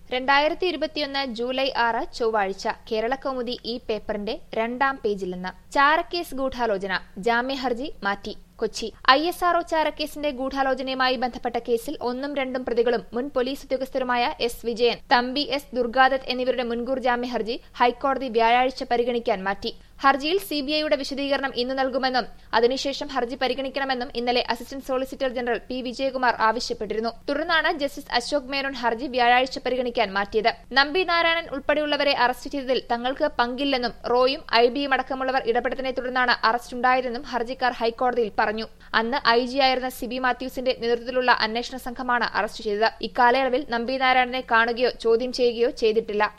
രണ്ടായിരത്തി ഇരുപത്തിയൊന്ന് ജൂലൈ ആറ് ചൊവ്വാഴ്ച കേരളകൗമുദി ഈ പേപ്പറിന്റെ രണ്ടാം പേജിൽ നിന്ന് ചാരക്കേസ് ഗൂഢാലോചന ജാമ്യഹർജി മാറ്റി കൊച്ചി ഐ എസ് ആർഒ ചാരക്കേസിന്റെ ഗൂഢാലോചനയുമായി ബന്ധപ്പെട്ട കേസിൽ ഒന്നും രണ്ടും പ്രതികളും മുൻ പോലീസ് ഉദ്യോഗസ്ഥരുമായ എസ് വിജയൻ തമ്പി എസ് ദുർഗാദത്ത് എന്നിവരുടെ മുൻകൂർ ജാമ്യഹർജി ഹൈക്കോടതി വ്യാഴാഴ്ച പരിഗണിക്കാൻ മാറ്റി ഹർജിയിൽ സിബിഐയുടെ വിശദീകരണം ഇന്ന് നൽകുമെന്നും അതിനുശേഷം ഹർജി പരിഗണിക്കണമെന്നും ഇന്നലെ assistant solicitor general P Vijayakumar ആവശ്യപ്പെട്ടിരുന്നു തുടർന്നാണ് ജസ്റ്റിസ് അശോക് മേനോൻ ഹർജി വ്യാഴാഴ്ച പരിഗണിക്കാൻ മാറ്റിയത് നമ്പി നാരായണൻ ഉൾപ്പെടെയുള്ളവരെ അറസ്റ്റ് ചെയ്തതിൽ തങ്ങൾക്ക് പങ്കില്ലെന്നും റോയും ഐ ബിയും അടക്കമുള്ളവർ ഇടപെട്ടതിനെ തുടർന്നാണ് അറസ്റ്റുണ്ടായതെന്നും ഹർജിക്കാർ ഹൈക്കോടതിയിൽ പറഞ്ഞു അന്ന് ഐ ജിയായിരുന്ന സിബി മാത്യൂസിന്റെ നേതൃത്വത്തിലുള്ള അന്വേഷണ സംഘമാണ് അറസ്റ്റ് ചെയ്തത് ഇക്കാലയളവിൽ നമ്പി നാരായണനെ കാണുകയോ ചോദ്യം ചെയ്യുകയോ ചെയ്തിട്ടില്ല